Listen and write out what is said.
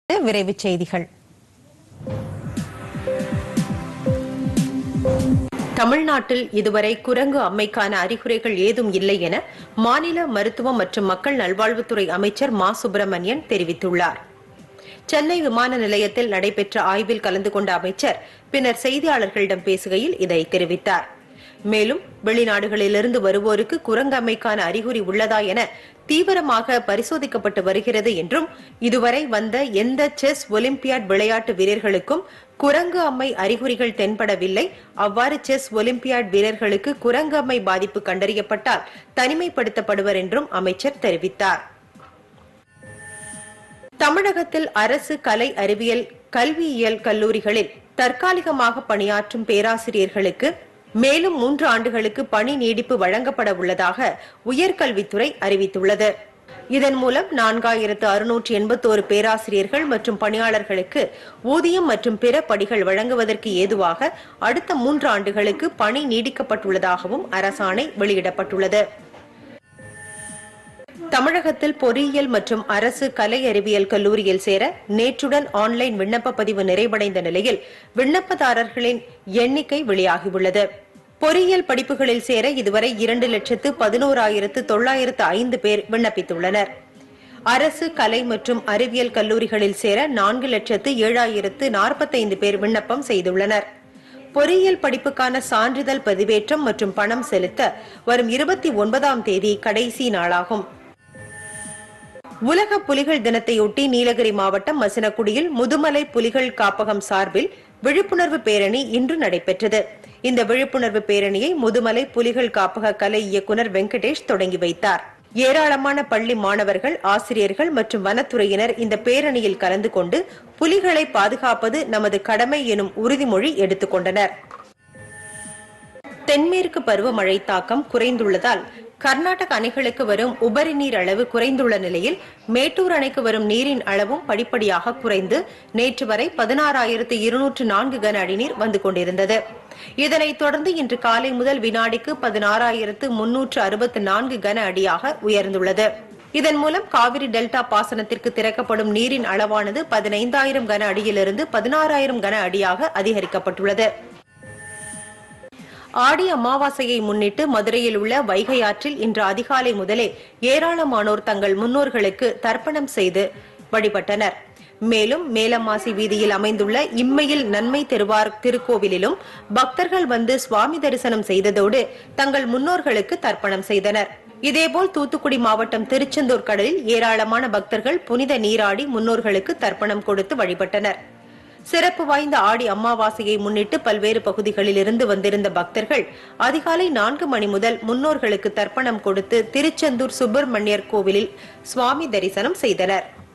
விரைவுச் செய்திகள் தமிழ்நாட்டில் இதுவரை குரங்கு அம்மைக்கான அறிகுறிகள் ஏதும் இல்லை என மாநில மருத்துவம் மற்றும் மக்கள் நல்வாழ்வுத்துறை அமைச்சர் மா சுப்பிரமணியன் தெரிவித்துள்ளார் சென்னை விமான நிலையத்தில் நடைபெற்ற ஆய்வில் கலந்து கொண்ட அமைச்சர் பின்னர் செய்தியாளர்களிடம் பேசுகையில் இதை தெரிவித்தார் மேலும் வெளிநாடுகளிலிருந்து வருவோருக்கு குரங்கம்மைக்கான அறிகுறி உள்ளதா என தீவிரமாக பரிசோதிக்கப்பட்டு வருகிறது என்றும் இதுவரை வந்த எந்த செஸ் ஒலிம்பியாட் விளையாட்டு வீரர்களுக்கும் குரங்கு அம்மை அறிகுறிகள் தென்படவில்லை அவ்வாறு செஸ் ஒலிம்பியாட் வீரர்களுக்கு குரங்கு அம்மை பாதிப்பு கண்டறியப்பட்டால் தனிமைப்படுத்தப்படுவர் என்றும் அமைச்சர் தெரிவித்தார் தமிழகத்தில் அரசு கலை அறிவியல் கல்வியியல் கல்லூரிகளில் தற்காலிகமாக பணியாற்றும் பேராசிரியர்களுக்கு மேலும் மூன்று ஆண்டுகளுக்கு பணி நீடிப்பு வழங்கப்பட உள்ளதாக உயர்கல்வித்துறை அறிவித்துள்ளது இதன் மூலம் நான்காயிரத்து அறுநூற்று எண்பத்தோரு பேராசிரியர்கள் மற்றும் பணியாளர்களுக்கு ஊதியம் மற்றும் பிற படிகள் வழங்குவதற்கு ஏதுவாக அடுத்த மூன்று ஆண்டுகளுக்கு பணி நீடிக்கப்பட்டுள்ளதாகவும் அரசாணை வெளியிடப்பட்டுள்ளது தமிழகத்தில் பொறியியல் மற்றும் அரசு கலை அறிவியல் கல்லூரியில் சேர நேற்றுடன் ஆன்லைன் விண்ணப்ப பதிவு நிறைவடைந்த நிலையில் விண்ணப்பதாரர்களின் எண்ணிக்கை வெளியாகியுள்ளது பொறியியல் படிப்புகளில் சேர இதுவரை இரண்டு லட்சத்து பதினோராயிரத்து தொள்ளாயிரத்து ஐந்து பேர் விண்ணப்பித்துள்ளனர் அரசு கலை மற்றும் அறிவியல் கல்லூரிகளில் சேர நான்கு லட்சத்து ஏழாயிரத்து நாற்பத்தைந்து பேர் விண்ணப்பம் செய்துள்ளனர் பொறியியல் படிப்புக்கான சான்றிதழ் பதிவேற்றம் மற்றும் பணம் செலுத்த வரும் இருபத்தி ஒன்பதாம் தேதி கடைசி நாளாகும் உலக புலிகள் தினத்தையொட்டி நீலகிரி மாவட்டம் மசினகுடியில் முதுமலை புலிகள் காப்பகம் சார்பில் விழிப்புணர்வு பேரணி இன்று நடைபெற்றது இந்த விழிப்புணர்வு பேரணியை முதுமலை புலிகள் காப்பக கலை இயக்குனர் வெங்கடேஷ் தொடங்கி வைத்தார் ஏராளமான பள்ளி மாணவர்கள் ஆசிரியர்கள் மற்றும் வனத்துறையினர் இந்த பேரணியில் கலந்து கொண்டு புலிகளை பாதுகாப்பது நமது கடமை எனும் உறுதிமொழி எடுத்துக் கொண்டனர் தென்மேற்கு பருவமழை தாக்கம் குறைந்துள்ளதால் கர்நாடக அணைகளுக்கு வரும் உபரி நீர் அளவு குறைந்துள்ள நிலையில் மேட்டூர் அணைக்கு வரும் நீரின் அளவும் படிப்படியாக குறைந்து நேற்று வரை பதினாறாயிரத்து இருநூற்று நான்கு கன அடி நீர் வந்து கொண்டிருந்தது இதனைத் தொடர்ந்து இன்று காலை முதல் வினாடிக்கு பதினாறாயிரத்து முன்னூற்று அறுபத்து நான்கு கன அடியாக உயர்ந்துள்ளது இதன் மூலம் காவிரி டெல்டா பாசனத்திற்கு திறக்கப்படும் நீரின் அளவானது பதினைந்தாயிரம் கன அடியிலிருந்து பதினாறாயிரம் கன அடியாக அதிகரிக்கப்பட்டுள்ளது ஆடி அமாவாசையை முன்னிட்டு மதுரையில் உள்ள வைகை ஆற்றில் இன்று அதிகாலை முதலே ஏராளமானோர் தங்கள் முன்னோர்களுக்கு தர்ப்பணம் செய்து வழிபட்டனர் மேலும் மேலமாசி வீதியில் அமைந்துள்ள இம்மையில் நன்மை தெருவார் திருக்கோவிலிலும் பக்தர்கள் வந்து சுவாமி தரிசனம் செய்ததோடு தங்கள் முன்னோர்களுக்கு தர்ப்பணம் செய்தனர் இதேபோல் தூத்துக்குடி மாவட்டம் திருச்செந்தூர் கடலில் ஏராளமான பக்தர்கள் புனித நீராடி முன்னோர்களுக்கு தர்ப்பணம் கொடுத்து வழிபட்டனர் சிறப்பு வாய்ந்த ஆடி அமாவாசையை முன்னிட்டு பல்வேறு பகுதிகளில் இருந்து வந்திருந்த பக்தர்கள் அதிகாலை நான்கு மணி முதல் முன்னோர்களுக்கு தர்ப்பணம் கொடுத்து திருச்செந்தூர் சுப்பிரமணியர் கோவிலில் சுவாமி தரிசனம் செய்தனர்